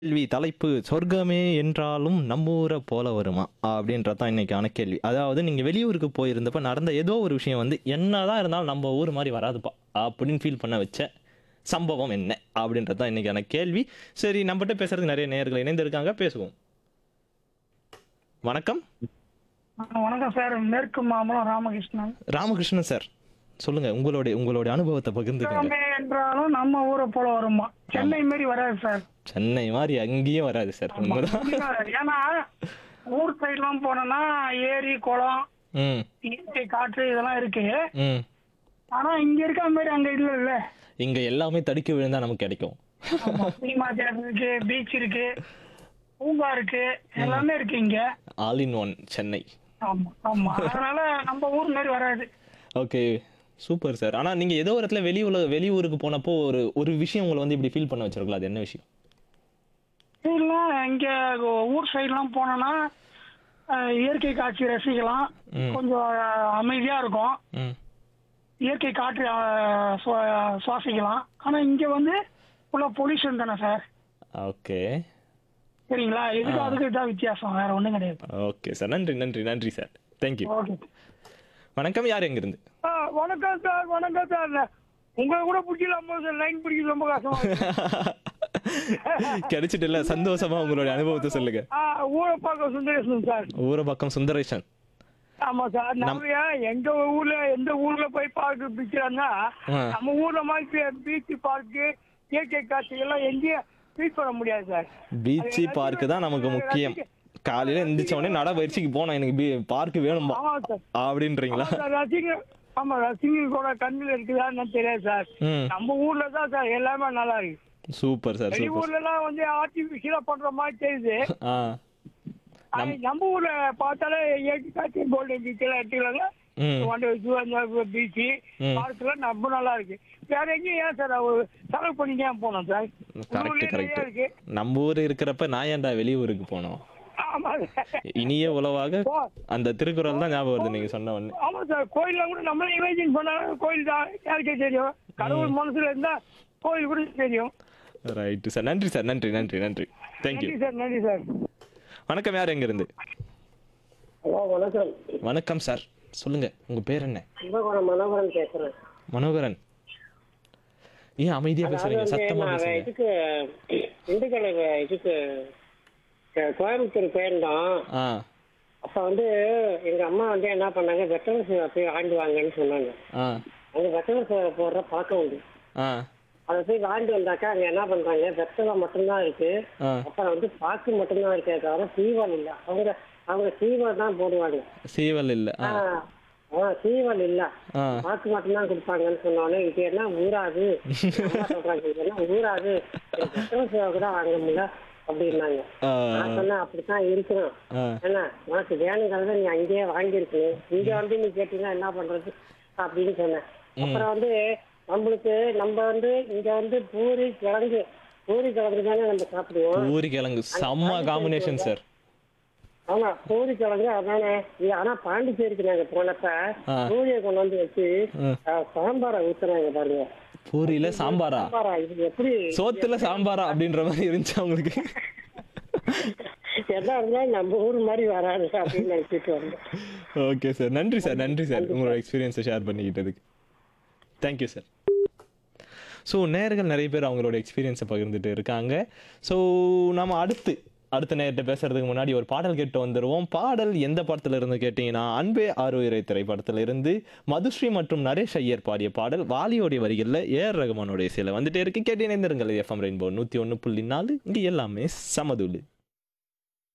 கேள்வி தலைப்பு சொர்க்கமே என்றாலும் நம்ம ஊரை போல வருமா அப்படின்றது தான் இன்னைக்கான கேள்வி அதாவது நீங்கள் வெளியூருக்கு போயிருந்தப்ப நடந்த ஏதோ ஒரு விஷயம் வந்து என்னதான் இருந்தாலும் நம்ம ஊர் மாதிரி வராதுப்பா அப்படின்னு ஃபீல் பண்ண வச்ச சம்பவம் என்ன அப்படின்றது தான் இன்னைக்கான கேள்வி சரி நம்மகிட்ட பேசுறதுக்கு நிறைய நேயர்கள் இணைந்திருக்காங்க பேசுவோம் வணக்கம் ஆ, வணக்கம் சார் மேற்கு மாம்பலம் ராமகிருஷ்ணன் ராமகிருஷ்ணன் சார் சொல்லுங்க உங்களுடைய உங்களுடைய அனுபவத்தை பகிர்ந்துக்கங்க எல்லாமே என்றாலும் நம்ம ஊரை போல வருமா சென்னை மாரி வராது சார் சென்னை மாதிரி அங்கேயும் வராது சார் உண்மைதான் ஏன்னா ஊர் சைட்லாம் போனோம்னா ஏரி குளம் ம் இயற்கை காற்று இதெல்லாம் இருக்கு ம் ஆனா இங்க இருக்க மாதிரி அங்க இல்ல இல்ல இங்க எல்லாமே தடுக்கி விழுந்தா நமக்கு கிடைக்கும் சினிமா தியேட்டர் இருக்கு பீச் இருக்கு பூங்கா இருக்கு எல்லாமே இருக்கு இங்க ஆல் இன் ஒன் சென்னை ஆமா ஆமா அதனால நம்ம ஊர் மாதிரி வராது ஓகே சூப்பர் சார் ஆனா நீங்க ஏதோ ஒரு இடத்துல வெளியூர்ல வெளியூருக்கு போனப்போ ஒரு ஒரு விஷயம் உங்களை வந்து இப்படி ஃபீல் பண்ண வச்சிருக்கலாம் அது என்ன விஷயம் இல்ல இங்க ஊர் சைட்லாம் போனோம்னா அஹ், இயற்கை காட்சி ரசிக்கலாம் ம். கொஞ்சம் அஹ், அமைதியா இருக்கும் ம் இயற்கை காற்று அஹ், சுவா- சுவாசிக்கலாம் ஆனா இங்க வந்து உள்ள பொல்யூஷன் தானே சார் ஓகே சரிங்களா இதுக்கு அதுக்கு தான் வித்தியாசம் வேற ஒண்ணும் கிடையாது ஓகே சார் நன்றி நன்றி நன்றி சார் தேங்க்யூ ஓகே வணக்கம் யார் எங்கிருந்து வணக்கம் சார் வணக்கம் சார் உங்களை கூட பிடிக்கலாமா சார் லைன் பிடிக்க ரொம்ப கஷ்டமா கிடைச்சிட்டு இல்ல சந்தோஷமா உங்களுடைய அனுபவத்தை சொல்லுங்க ஊரை பார்க்க சுந்தரேசன் சார் ஊர பக்கம் சுந்தரேஷன் ஆமா சார் நிறைய எங்க ஊர்ல எந்த ஊர்ல போய் பார்க்க பிடிக்கிறாங்கன்னா ஆ. நம்ம ஊர்ல மாதிரி பீச் பார்க்கு இயற்கை காட்சி எல்லாம் எங்கேயும் ஃபீல் பண்ண முடியாது சார் பீச்சு பார்க்கு தான் நமக்கு முக்கியம் காலையில எந்திரிச்ச உடனே நடைபயிற்சிக்கு போனோம் எனக்கு பார்க் வேணும்பா ஆமா சார் அப்படின்றீங்களா ஆமா சார், ரசிகர் ஆமா ரசிகர் கூட கண்ணில் இருக்குதான்னு தெரியாது சார் ம் நம்ம ஊர்ல தான் சார் எல்லாமே நல்லா இருக்கு சூப்பர் சார் சூப்பர் வெளியூர்ல எல்லாம் வந்து ஆர்டிபிஷியலா பண்ற மாதிரி தெரியுது ஆ ஆனா நம்ம ஊர்ல பார்த்தாலே இயற்கை காட்சி கோல்டன் பீச் எல்லாம் எடுத்துக்கலாங்க ம் வந்து பீச் ம். பார்க்ல ரொம்ப நல்லா இருக்கு வேற எங்கேயும் ஏன் சார் அவர் செலவு பண்ணி ஏன் போனோம் சார் கரெக்ட் உள்ளூர்லயே நிறைய கரெக்ட் இருக்கு நம்ம ஊர் இருக்கிறப்ப நான் ஏன்டா வெளியூருக்கு போனோம் ஆமா இனிய உலவாக போ. அந்த திருக்குறள் தான் ஞாபகம் வருது நீங்க சொன்ன உடனே ஆமா சார் கோயில்ல கூட நம்மளே இமேஜின் பண்ணா கோயில் தான் யாருக்கே தெரியும் கடவுள் மனசுல இருந்தா கோயில் கூட தெரியும் ரைட்டு சார் நன்றி சார் நன்றி நன்றி நன்றி தேங்க்யூ நன்றி சார் நன்றி சார் வணக்கம் யார் எங்க இருந்து ஹலோ வணக்கம் வணக்கம் சார் சொல்லுங்க உங்க பேர் என்ன கும்பகோணம் மனோகரன் பேசுறேன் மனோகரன் ஏன் அமைதியா அதாவது பேசுறீங்க வந்து சத்தமா நான் பேசுங்க இதுக்கு திண்டுக்கல் இதுக்கு அஹ், கோயம்புத்தூர் போயிருந்தோம் ஆ அப்ப வந்து எங்க அம்மா வந்து என்ன பண்ணாங்க வெட்டரன்ஸ் போய் வாங்கி வாங்கன்னு சொன்னாங்க ஆ அங்க வெட்டரன்ஸ் போடுற பழக்கம் உண்டு ஆ அதை போய் வாங்கிட்டு வந்தாக்கா அங்க என்ன பண்றாங்க வெத்தலை மட்டும்தான் இருக்கு ஆ அப்புறம் வந்து பாக்கு மட்டும்தான் இருக்கே தவிர சீவல் இல்ல அவங்க அவங்க சீவல் தான் போடுவாங்க சீவல் இல்ல ஆ ஆஹ், ஆஹ், சீவல் இல்ல ஆ வாக்கு மட்டும்தான் கொடுப்பாங்கன்னு சொன்னோன்னே இது என்ன ஊராது அம்மா சொல்றாங்க இது என்ன ஊராது எனக்கு எத்தனை சேவை கூட வாங்க முடியல அப்படின்னாங்க ஆ நான் சொன்னேன் அப்படித்தான் இருக்கணும் ஆ என்ன உனக்கு வேணுங்கிறத நீ அங்கேயே வாங்கியிருக்கணும் இங்க வந்து நீ கேட்டீங்கன்னா என்ன பண்றது அப்படின்னு சொன்னேன் அப்புறம் வந்து நம்மளுக்கு நம்ம வந்து இங்க வந்து பூரி கிழங்கு பூரி கிழங்கு தானே நம்ம சாப்பிடுவோம் ஊரி கிழங்கு செம்ம காம்பினேஷன் சார் ஆமா பூரி கிழங்கு அதானே இது ஆனா பாண்டிச்சேரிக்கு நாங்க போனப்ப ஆ. பூரியை கொண்டு வந்து வச்சு ம். அஹ், சாம்பாரை ஊத்துறாங்க பாருங்க பூரியில சாம்பாரா சாம்பாரா இது எப்படி சோத்துல சாம்பாரா அப்படின்ற மாதிரி இருந்துச்சு அவங்களுக்கு எதா இருந்தாலும் நம்ம ஊர் மாதிரி வராது அப்படின்னு நினைச்சிட்டு வந்தேன் ஓகே சார் நன்றி சார் நன்றி சார் உங்களோட எக்ஸ்பீரியன்ஸை ஷேர் பண்ணிக்கிட்டதுக்கு தேங்க்யூ சார் ஸோ நேர்கள் நிறைய பேர் அவங்களோட எக்ஸ்பீரியன்ஸை பகிர்ந்துட்டு இருக்காங்க ஸோ நம்ம அடுத்து அடுத்த நேரத்தை பேசுறதுக்கு முன்னாடி ஒரு பாடல் கேட்டு வந்துடுவோம் பாடல் எந்த படத்துல இருந்து கேட்டிங்கன்னா அன்பே ஆறுயிரை திரைப்படத்துல இருந்து மதுஸ்ரீ மற்றும் நரேஷ் ஐயர் பாடிய பாடல் வாலியோடைய வரிகளில் ஏஆர் ரகுமானோட இசையில் வந்துட்டே இருக்கு கேட்டு இணைந்திருங்கள் எஃப்எம் ரெயின்போ நூற்றி ஒன்று புள்ளி நாலு இங்கே எல்லாமே சமதுளு